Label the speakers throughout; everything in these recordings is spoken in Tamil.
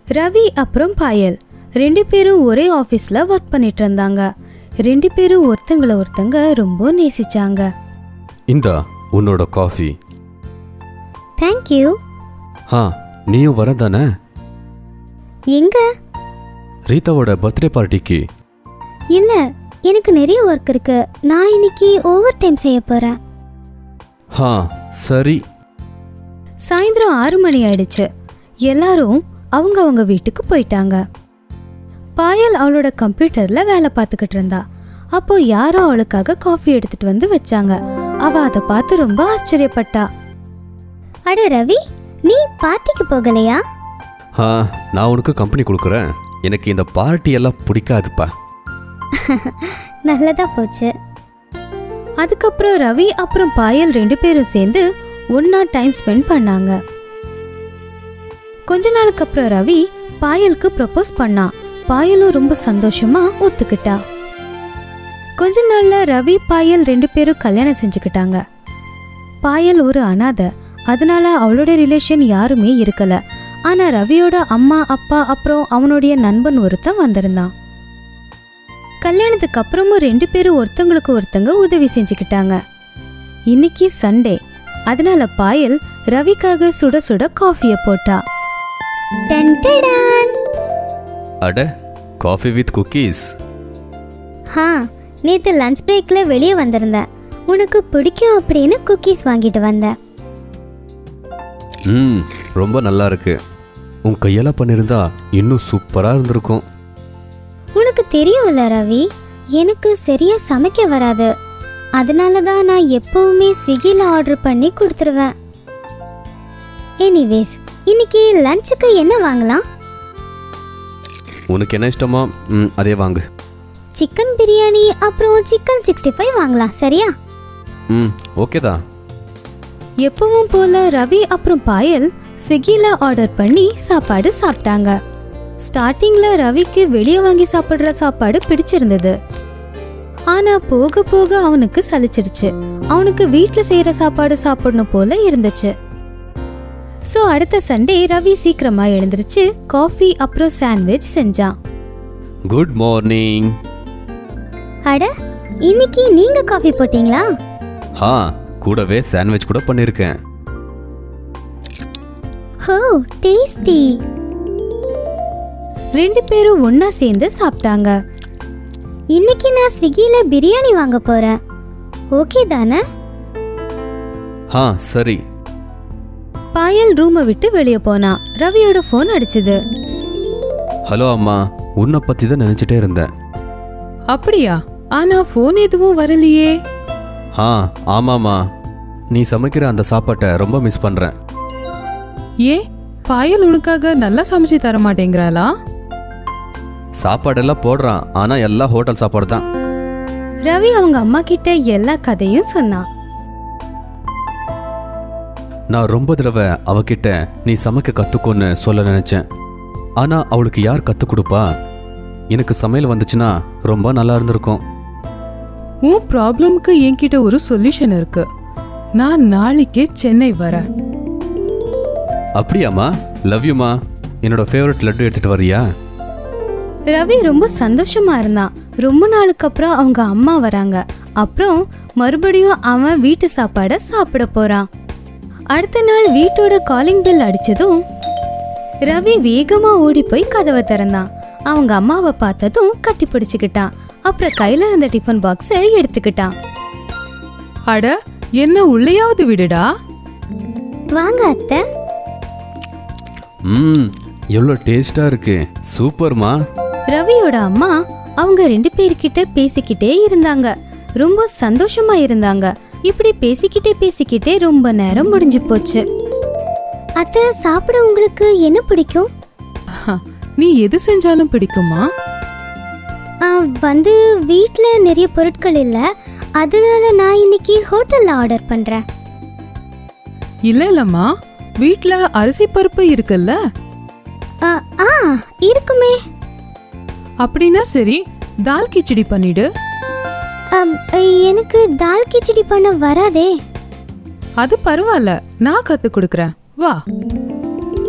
Speaker 1: ரவி அப்புறம் பாயல் ரெண்டு பேரும் ஒரே ஆஃபீஸில் ஒர்க் பண்ணிட்டு இருந்தாங்க ரெண்டு பேரும் ஒருத்தங்கள ஒருத்தங்க ரொம்ப நேசிச்சாங்க
Speaker 2: இந்தா உன்னோட காஃபி
Speaker 3: தேங்க்யூ
Speaker 2: ஆ நீயும் வரதானே
Speaker 3: எங்க
Speaker 2: ரீதாவோட பர்த்டே பார்ட்டிக்கு
Speaker 3: இல்ல எனக்கு நிறைய ஒர்க் இருக்கு நான் இன்னைக்கு ஓவர் டைம் செய்ய போறேன்
Speaker 2: ஆ சரி
Speaker 1: சாயந்தரம் ஆறு மணி ஆயிடுச்சு எல்லாரும் அவங்க அவங்க வீட்டுக்கு போயிட்டாங்க பாயல் அவளோட கம்ப்யூட்டர்ல வேலை பார்த்துக்கிட்டு இருந்தா அப்போ யாரோ அவளுக்காக காஃபி எடுத்துட்டு வந்து வச்சாங்க அவ அதை பார்த்து ரொம்ப ஆச்சரியப்பட்டா
Speaker 3: அட ரவி நீ பார்ட்டிக்கு போகலையா
Speaker 2: ஆ நான் உனக்கு கம்பெனி கொடுக்குறேன் எனக்கு இந்த பார்ட்டி எல்லாம் பிடிக்காதுப்பா
Speaker 3: நல்லதா போச்சு
Speaker 1: அதுக்கப்புறம் ரவி அப்புறம் பாயல் ரெண்டு பேரும் சேர்ந்து ஒண்ணா டைம் ஸ்பெண்ட் பண்ணாங்க கொஞ்ச நாளுக்கு அப்புறம் ரவி பாயலுக்கு ப்ரப்போஸ் பண்ணான் பாயலும் ரொம்ப சந்தோஷமா ஒத்துக்கிட்டா கொஞ்ச நாள்ல ரவி பாயல் ரெண்டு பேரும் கல்யாணம் செஞ்சுக்கிட்டாங்க பாயல் ஒரு அனாதை அதனால அவளோட ரிலேஷன் யாருமே இருக்கல ஆனா ரவியோட அம்மா அப்பா அப்புறம் அவனுடைய நண்பன் ஒருத்தன் வந்திருந்தான் கல்யாணத்துக்கு அப்புறமும் ரெண்டு பேரும் ஒருத்தங்களுக்கு ஒருத்தங்க உதவி செஞ்சுக்கிட்டாங்க இன்னைக்கு சண்டே அதனால பாயல் ரவிக்காக சுட சுட காஃபியை போட்டா
Speaker 3: டன் டடான்.
Speaker 2: அட காஃபி வித் குக்கீஸ்
Speaker 3: ஹா நேத்து லஞ்ச் பிரேக்ல வெளியே வந்திருந்தேன் உனக்கு பிடிக்கும் அப்படின்னு குக்கீஸ் வாங்கிட்டு வந்தேன்
Speaker 2: ம் ரொம்ப நல்லா இருக்கு உன் கையால் பண்ணியிருந்தா இன்னும் சூப்பராக இருந்திருக்கும்
Speaker 3: உனக்கு தெரியும்ல ரவி எனக்கு சரியா சமைக்க வராது அதனால தான் நான் எப்பவுமே ஸ்விக்கியில் ஆர்டர் பண்ணி கொடுத்துருவேன் எனிவேஸ் இன்னைக்கு லஞ்சுக்கு என்ன வாங்கலாம்
Speaker 2: உனக்கு என்ன இஷ்டமோ ம் அதே வாங்கு
Speaker 3: சிக்கன் பிரியாணி அப்புறம் சிக்கன் சிக்ஸ்டி ஃபைவ் வாங்கலாம் சரியா
Speaker 2: ம் ஓகே தான்
Speaker 1: எப்பவும் போல ரவி அப்புறம் பாயல் ஸ்விக்கில ஆர்டர் பண்ணி சாப்பாடு சாப்பிட்டாங்க ஸ்டார்டிங்ல ரவிக்கு வெளியே வாங்கி சாப்பிடுற சாப்பாடு பிடிச்சிருந்தது ஆனா போக போக அவனுக்கு சலிச்சிடுச்சு அவனுக்கு வீட்ல செய்யற சாப்பாடு சாப்பிடணும் போல இருந்துச்சு சோ அடுத்த சண்டே ரவி சீக்கிரமா எழுந்திருச்சு காஃபி அப்புறம் சாண்ட்விச் செஞ்சான்
Speaker 2: குட் மார்னிங்
Speaker 3: அட இன்னைக்கு நீங்க காஃபி போட்டீங்களா
Speaker 2: ஆ கூடவே சாண்ட்விச் கூட பண்ணியிருக்கேன்
Speaker 3: ஹோ டேஸ்டி
Speaker 1: ரெண்டு பேரும் ஒண்ணா சேர்ந்து சாப்பிட்டாங்க
Speaker 3: இன்னைக்கு நான் ஸ்விக்கியில் பிரியாணி வாங்க போறேன் ஓகே தானே
Speaker 2: ஆ சரி
Speaker 1: பாயல் ரூமை விட்டு வெளியே போனா ரவியோட ஃபோன் அடிச்சுது
Speaker 2: ஹலோ அம்மா உன்னை பற்றி தான் நினச்சிட்டே இருந்தேன்
Speaker 4: அப்படியா ஆனா ஃபோன் எதுவும் வரலையே
Speaker 2: ஆ ஆமாம்மா நீ சமைக்கிற அந்த சாப்பாட்டை ரொம்ப மிஸ் பண்ணுறேன்
Speaker 4: ஏன் பாயல் உனக்காக நல்லா சமைச்சு தர மாட்டேங்கிறாளா
Speaker 2: சாப்பாடெல்லாம் போடுறான் ஆனால் எல்லாம் ஹோட்டல் சாப்பாடு தான்
Speaker 1: ரவி அவங்க அம்மா கிட்ட எல்லா கதையும் சொன்னான்
Speaker 2: நான் ரொம்ப தடவை அவகிட்ட நீ சமைக்க கற்றுக்கோன்னு சொல்ல நினச்சேன் ஆனால் அவளுக்கு யார் கற்றுக் கொடுப்பா எனக்கு சமையல் வந்துச்சுன்னா ரொம்ப நல்லா இருந்திருக்கும்
Speaker 4: உன் ப்ராப்ளம்க்கு என்கிட்ட ஒரு சொல்யூஷன் இருக்கு நான் நாளைக்கே சென்னை வரேன்
Speaker 2: அப்படியாம்மா லவ் யூமா என்னோட ஃபேவரட் லட்டு எடுத்துகிட்டு வரியா
Speaker 1: ரவி ரொம்ப சந்தோஷமா இருந்தான் ரொம்ப நாளுக்கு அப்புறம் அவங்க அம்மா வராங்க அப்புறம் மறுபடியும் அவன் வீட்டு சாப்பாட சாப்பிட போறான் அடுத்த நாள் வீட்டோட காலிங் பெல் அடிச்சதும் ரவி வேகமா ஓடி போய் கதவை திறந்தான் அவங்க அம்மாவை பார்த்ததும் கட்டி பிடிச்சுக்கிட்டான் அப்புறம் கையில இருந்த டிஃபன் பாக்ஸை எடுத்துக்கிட்டான்
Speaker 4: அட என்ன உள்ளேயாவது விடுடா
Speaker 3: வாங்க அத்தை
Speaker 2: ம் எவ்வளோ டேஸ்டாக இருக்கு சூப்பர்மா
Speaker 1: ரவியோட அம்மா அவங்க ரெண்டு பேர்கிட்ட பேசிக்கிட்டே இருந்தாங்க ரொம்ப சந்தோஷமா இருந்தாங்க இப்படி பேசிக்கிட்டே பேசிக்கிட்டே ரொம்ப நேரம் முடிஞ்சு போச்சு
Speaker 3: அத்தை சாப்பிட உங்களுக்கு என்ன பிடிக்கும்
Speaker 4: ஹ, நீ எது செஞ்சாலும் பிடிக்குமா
Speaker 3: ஆ, வந்து வீட்டில் நிறைய பொருட்கள் இல்லை அதனால நான் இன்னைக்கு ஹோட்டலில் ஆர்டர் பண்ணுறேன்
Speaker 4: இல்ல இல்லம்மா வீட்ல அரிசி பருப்பு இருக்குல்ல
Speaker 3: ஆ இருக்குமே
Speaker 4: அப்படின்னா சரி தால் கிச்சடி பண்ணிடு
Speaker 3: அம், எனக்கு தால் கிச்சடி பண்ண வராதே
Speaker 4: அது பரவாயில்ல நான் கத்து கொடுக்கறேன் வா
Speaker 1: பாயல்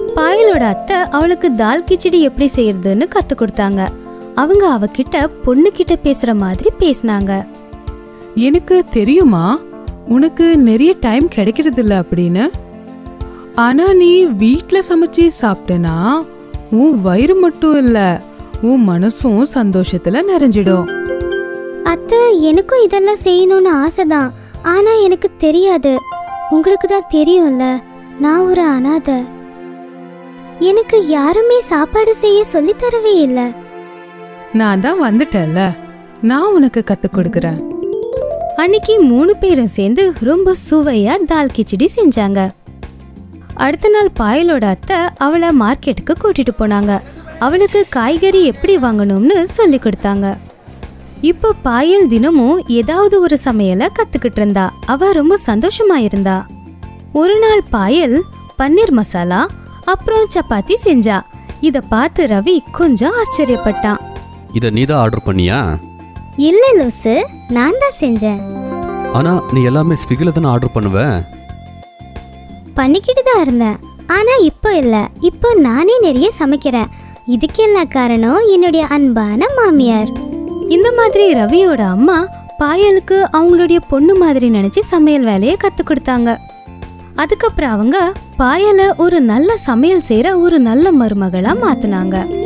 Speaker 1: பாயலோட அத்தை அவளுக்கு தால் கிச்சடி எப்படி செய்யறதுன்னு கத்து கொடுத்தாங்க அவங்க அவகிட்ட பொண்ணு கிட்ட பேசுற மாதிரி பேசினாங்க
Speaker 4: எனக்கு தெரியுமா உனக்கு நிறைய டைம் கிடைக்கிறது இல்ல அப்படின்னு ஆனா நீ வீட்ல சமைச்சு சாப்பிட்டனா உன் வயிறு மட்டும் இல்ல உன் மனசும் சந்தோஷத்துல நிறைஞ்சிடும்
Speaker 3: அத்தை எனக்கும் இதெல்லாம் செய்யணும்னு ஆசைதான் ஆனா எனக்கு தெரியாது உங்களுக்கு தான் தெரியும்ல நான் ஒரு அனாதை எனக்கு யாருமே சாப்பாடு செய்ய சொல்லித் தரவே இல்லை
Speaker 4: நான் தான் வந்துட்டேன்ல நான் உனக்கு கத்து கொடுக்கறேன்
Speaker 1: அன்னைக்கு மூணு பேரும் சேர்ந்து ரொம்ப சுவையா தால் கிச்சடி செஞ்சாங்க அடுத்த நாள் பாயலோட அத்தை அவளை மார்க்கெட்டுக்கு கூட்டிட்டு போனாங்க அவளுக்கு காய்கறி எப்படி வாங்கணும்னு சொல்லி கொடுத்தாங்க இப்போ பாயல் தினமும் ஏதாவது ஒரு சமையலை கத்துக்கிட்டு இருந்தா அவ ரொம்ப சந்தோஷமா இருந்தா ஒரு நாள் பாயல் பன்னீர் மசாலா அப்புறம் சப்பாத்தி செஞ்சா இத பார்த்து ரவி கொஞ்சம் ஆச்சரியப்பட்டான்
Speaker 2: இதை நீ தான் ஆர்டர் பண்ணியா
Speaker 3: இல்லை லூசு நான் தான் செஞ்சேன்
Speaker 2: ஆனா நீ எல்லாமே ஸ்விக்கில தானே ஆர்டர் பண்ணுவ
Speaker 3: பண்ணிக்கிட்டு தான் இருந்தேன் ஆனா இப்போ இல்லை இப்போ நானே நிறைய சமைக்கிறேன் இதுக்கெல்லாம் காரணம் என்னுடைய அன்பான மாமியார்
Speaker 1: இந்த மாதிரி ரவியோட அம்மா பாயலுக்கு அவங்களுடைய பொண்ணு மாதிரி நினைச்சு சமையல் வேலையை கத்து கொடுத்தாங்க அதுக்கப்புறம் அவங்க பாயலை ஒரு நல்ல சமையல் செய்யற ஒரு நல்ல மருமகளா மாத்துனாங்க